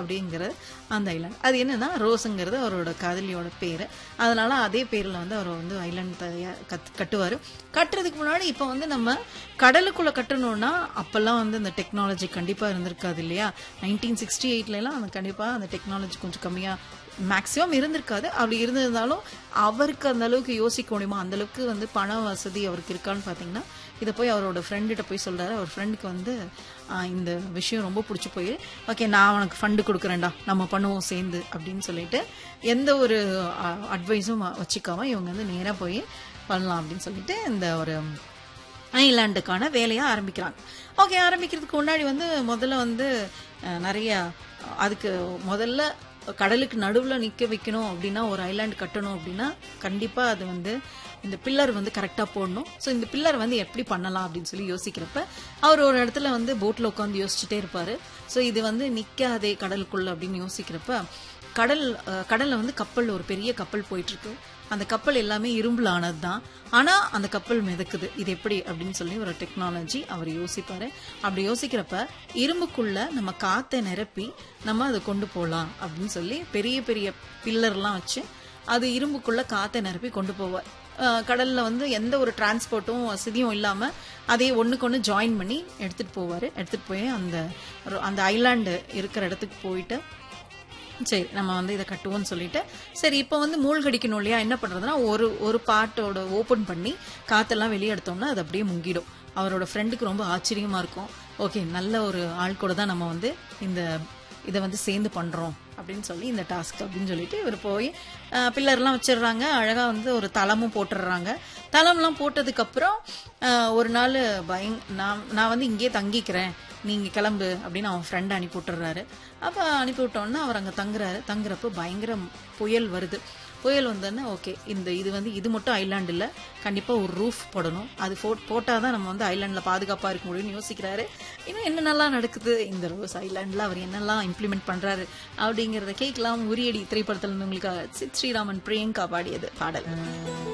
அப்படிங்கிற அந்த ஐலாண்ட் அது என்னன்னா ரோஸுங்கிறது அவரோட காதலியோட பேரு அதனால அதே பேர்ல வந்து அவர் வந்து ஐலாண்ட் கட்டுவாரு கட்டுறதுக்கு முன்னாடி இப்போ வந்து நம்ம கடலுக்குள்ள கட்டணும்னா அப்பெல்லாம் வந்து இந்த டெக்னாலஜி கண்டிப்பா இருந்திருக்காது இல்லையா நைன்டீன் சிக்ஸ்டி எயிட்ல எல்லாம் கண்டிப்பா அந்த டெக்னாலஜி கொஞ்சம் கம்மியா மேக்ஸிமம் இருந்திருக்காது அப்படி இருந்திருந்தாலும் அவருக்கு அந்த அளவுக்கு யோசிக்க முடியுமா அந்த அளவுக்கு வந்து பண வசதி அவருக்கு இருக்கான்னு பாத்தீங்கன்னா இதை போய் அவரோட ஃப்ரெண்டுகிட்ட போய் சொல்றாரு அவர் ஃப்ரெண்டுக்கு வந்து ஆஹ், இந்த விஷயம் ரொம்ப பிடிச்சி போய் ஓகே நான் உனக்கு ஃபண்டு கொடுக்குறேன்டா நம்ம பண்ணுவோம் சேர்ந்து அப்படின்னு சொல்லிட்டு எந்த ஒரு அட்வைஸும் வச்சுக்காம இவங்க வந்து நேரா போய் பண்ணலாம் அப்படின்னு சொல்லிட்டு இந்த ஒரு ஐலாண்டுக்கான வேலையை ஆரம்பிக்கிறாங்க ஓகே ஆரம்பிக்கிறதுக்கு முன்னாடி வந்து முதல்ல வந்து அஹ், நிறைய அதுக்கு முதல்ல கடலுக்கு நடுவுல நிக்க வைக்கணும் அப்படின்னா ஒரு ஐலாண்ட் கட்டணும் அப்படின்னா கண்டிப்பா அது வந்து இந்த பில்லர் வந்து கரெக்டா போடணும் ஸோ இந்த பில்லர் வந்து எப்படி பண்ணலாம் அப்படின்னு சொல்லி யோசிக்கிறப்ப அவர் ஒரு இடத்துல வந்து போட்ல உட்காந்து யோசிச்சுட்டே இருப்பாரு ஸோ இது வந்து நிக்காதே கடலுக்குள்ள அப்படின்னு யோசிக்கிறப்ப கடல் அஹ், கடல்ல வந்து கப்பல் ஒரு பெரிய கப்பல் போயிட்டு இருக்கு அந்த கப்பல் எல்லாமே இரும்புல ஆனது தான் ஆனா அந்த கப்பல் மிதக்குது இது எப்படி அப்படின்னு சொல்லி ஒரு டெக்னாலஜி அவர் யோசிப்பாரு அப்படி யோசிக்கிறப்ப இரும்புக்குள்ள நம்ம காத்தை நிரப்பி நம்ம அதை கொண்டு போகலாம் அப்படின்னு சொல்லி பெரிய பெரிய பில்லர்லாம் வச்சு அது இரும்புக்குள்ள காத்தை நிரப்பி கொண்டு போவார் அஹ் கடல்ல வந்து எந்த ஒரு டிரான்ஸ்போர்ட்டும் வசதியும் இல்லாம அதே ஒண்ணுக்கு ஒண்ணு ஜாயின் பண்ணி எடுத்துட்டு போவாரு எடுத்துட்டு போய் அந்த அந்த ஐலாண்டு இருக்கிற இடத்துக்கு போயிட்டு சரி நம்ம வந்து இதை கட்டுவோம்னு சொல்லிட்டு சரி இப்போ வந்து மூழ்கடிக்கணும் இல்லையா என்ன பண்றதுன்னா ஒரு ஒரு பார்ட்டோட ஓபன் பண்ணி காத்தெல்லாம் வெளியே எடுத்தோம்னா அது அப்படியே முங்கிடும் அவரோட ஃப்ரெண்டுக்கு ரொம்ப ஆச்சரியமா இருக்கும் ஓகே நல்ல ஒரு ஆள் கூட தான் நம்ம வந்து இந்த இதை வந்து சேர்ந்து பண்றோம் அப்படின்னு சொல்லி இந்த டாஸ்க் அப்படின்னு சொல்லிட்டு இவர் போய் பில்லர்லாம் வச்சிடுறாங்க அழகா வந்து ஒரு தளமும் போட்டுடுறாங்க தளம்லாம் போட்டதுக்கு அப்புறம் அஹ், ஒரு நாள் பயங் நான் நான் வந்து இங்கேயே தங்கிக்கிறேன் நீங்க கிளம்பு அப்படின்னு அவன் ஃப்ரெண்ட் அனுப்பி விட்டுறாரு அப்ப அனுப்பி விட்டோன்னா அவர் அங்க தங்குறாரு தங்குறப்ப பயங்கர புயல் வருது புயல் வந்தோடனே ஓகே இந்த இது வந்து இது மட்டும் ஐலாண்ட் இல்ல கண்டிப்பா ஒரு ரூஃப் போடணும் அது போ போட்டாதான் நம்ம வந்து ஐலாண்ட்ல பாதுகாப்பா இருக்க முடியும்னு யோசிக்கிறாரு இன்னும் என்னென்னலாம் நடக்குது இந்த ரோஸ் ஐலாண்ட்ல அவர் என்னெல்லாம் இம்ப்ளிமெண்ட் பண்றாரு அப்படிங்கறத கேட்கலாம் உரியடி திரைப்படத்துல இருந்து உங்களுக்கு சித் ஸ்ரீராமன் பிரியங்கா பாடியது பாடல்